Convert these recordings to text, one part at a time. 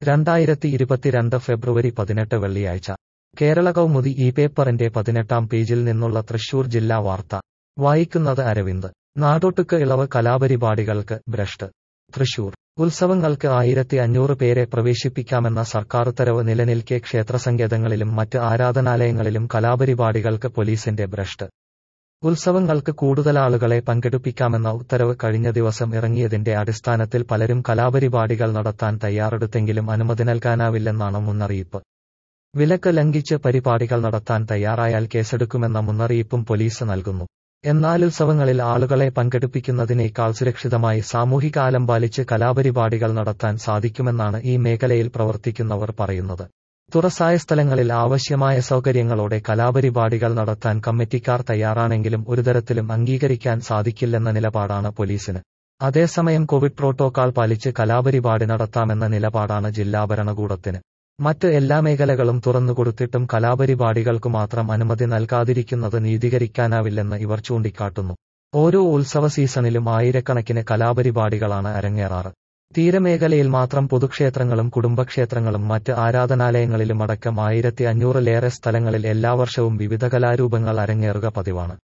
രണ്ടായിരത്തി ഇരുപത്തിരണ്ട് ഫെബ്രുവരി പതിനെട്ട് വെള്ളിയാഴ്ച കേരള കൗമുദി ഈ പേപ്പറിന്റെ പതിനെട്ടാം പേജിൽ നിന്നുള്ള തൃശൂർ ജില്ലാ വാർത്ത വായിക്കുന്നത് അരവിന്ദ് നാടൊട്ടുക്ക് ഇളവ് കലാപരിപാടികൾക്ക് ഭ്രഷ്ട് തൃശൂർ ഉത്സവങ്ങൾക്ക് ആയിരത്തി അഞ്ഞൂറ് പേരെ പ്രവേശിപ്പിക്കാമെന്ന സർക്കാർ ഉത്തരവ് നിലനിൽക്കെ ക്ഷേത്രസങ്കേതങ്ങളിലും മറ്റ് ആരാധനാലയങ്ങളിലും കലാപരിപാടികൾക്ക് പോലീസിന്റെ ഭ്രഷ്ട് ഉത്സവങ്ങൾക്ക് കൂടുതൽ ആളുകളെ പങ്കെടുപ്പിക്കാമെന്ന ഉത്തരവ് കഴിഞ്ഞ ദിവസം ഇറങ്ങിയതിന്റെ അടിസ്ഥാനത്തിൽ പലരും കലാപരിപാടികൾ നടത്താൻ തയ്യാറെടുത്തെങ്കിലും അനുമതി നൽകാനാവില്ലെന്നാണ് മുന്നറിയിപ്പ് വിലക്ക് ലംഘിച്ച് പരിപാടികൾ നടത്താൻ തയ്യാറായാൽ കേസെടുക്കുമെന്ന മുന്നറിയിപ്പും പോലീസ് നൽകുന്നു എന്നാൽ ഉത്സവങ്ങളിൽ ആളുകളെ പങ്കെടുപ്പിക്കുന്നതിനേക്കാൾ സുരക്ഷിതമായി സാമൂഹിക അകലം പാലിച്ച് കലാപരിപാടികൾ നടത്താൻ സാധിക്കുമെന്നാണ് ഈ മേഖലയിൽ പ്രവർത്തിക്കുന്നവർ പറയുന്നത് തുറസായ സ്ഥലങ്ങളിൽ ആവശ്യമായ സൗകര്യങ്ങളോടെ കലാപരിപാടികൾ നടത്താൻ കമ്മിറ്റിക്കാർ തയ്യാറാണെങ്കിലും ഒരുതരത്തിലും അംഗീകരിക്കാൻ സാധിക്കില്ലെന്ന നിലപാടാണ് പോലീസിന് അതേസമയം കോവിഡ് പ്രോട്ടോക്കാൾ പാലിച്ച് കലാപരിപാടി നടത്താമെന്ന നിലപാടാണ് ജില്ലാ ഭരണകൂടത്തിന് മറ്റ് എല്ലാ മേഖലകളും തുറന്നുകൊടുത്തിട്ടും കലാപരിപാടികൾക്കു മാത്രം അനുമതി നൽകാതിരിക്കുന്നത് നീതീകരിക്കാനാവില്ലെന്ന് ഇവർ ചൂണ്ടിക്കാട്ടുന്നു ഓരോ ഉത്സവ സീസണിലും ആയിരക്കണക്കിന് കലാപരിപാടികളാണ് അരങ്ങേറാറ് തീരമേഖലയിൽ മാത്രം പൊതുക്ഷേത്രങ്ങളും കുടുംബക്ഷേത്രങ്ങളും മറ്റ് ആരാധനാലയങ്ങളിലും അടക്കം ആയിരത്തി അഞ്ഞൂറിലേറെ സ്ഥലങ്ങളിൽ എല്ലാ വർഷവും വിവിധ കലാരൂപങ്ങൾ അരങ്ങേറുക പതിവാണ്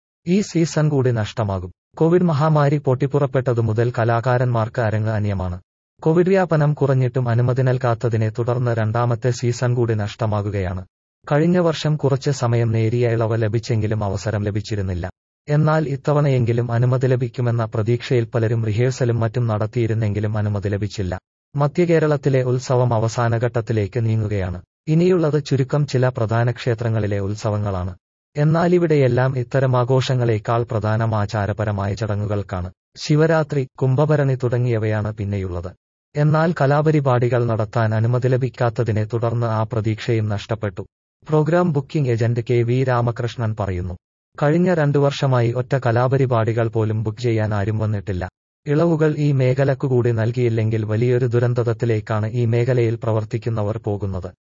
ഈ സീസൺ കൂടി നഷ്ടമാകും കോവിഡ് മഹാമാരി പൊട്ടിപ്പുറപ്പെട്ടതു മുതൽ കലാകാരന്മാർക്ക് അരങ്ങ് അന്യമാണ് കോവിഡ് വ്യാപനം കുറഞ്ഞിട്ടും അനുമതി നൽകാത്തതിനെ തുടർന്ന് രണ്ടാമത്തെ സീസൺ കൂടി നഷ്ടമാകുകയാണ് കഴിഞ്ഞ വർഷം കുറച്ച് സമയം നേരിയ ഇളവ് ലഭിച്ചെങ്കിലും അവസരം ലഭിച്ചിരുന്നില്ല എന്നാൽ ഇത്തവണയെങ്കിലും അനുമതി ലഭിക്കുമെന്ന പ്രതീക്ഷയിൽ പലരും റിഹേഴ്സലും മറ്റും നടത്തിയിരുന്നെങ്കിലും അനുമതി ലഭിച്ചില്ല മധ്യകേരളത്തിലെ ഉത്സവം അവസാനഘട്ടത്തിലേക്ക് നീങ്ങുകയാണ് ഇനിയുള്ളത് ചുരുക്കം ചില പ്രധാന ക്ഷേത്രങ്ങളിലെ ഉത്സവങ്ങളാണ് എന്നാൽ ഇവിടെയെല്ലാം ഇത്തരം ആഘോഷങ്ങളേക്കാൾ പ്രധാനം ആചാരപരമായ ചടങ്ങുകൾക്കാണ് ശിവരാത്രി കുംഭഭരണി തുടങ്ങിയവയാണ് പിന്നെയുള്ളത് എന്നാൽ കലാപരിപാടികൾ നടത്താൻ അനുമതി ലഭിക്കാത്തതിനെ തുടർന്ന് ആ പ്രതീക്ഷയും നഷ്ടപ്പെട്ടു program booking agent K V Ramakrishnan പറയുന്നു കഴിഞ്ഞ രണ്ടു വർഷമായി ഒറ്റ കലാപരിപാടികൾ പോലും ബുക്ക് ചെയ്യാൻ ആരും വന്നിട്ടില്ല ഇളവുകൾ ഈ മേഖലക്കുകൂടി നൽകിയില്ലെങ്കിൽ വലിയൊരു ദുരന്തത്തിലേക്കാണ് ഈ മേഖലയിൽ പ്രവർത്തിക്കുന്നവർ പോകുന്നത്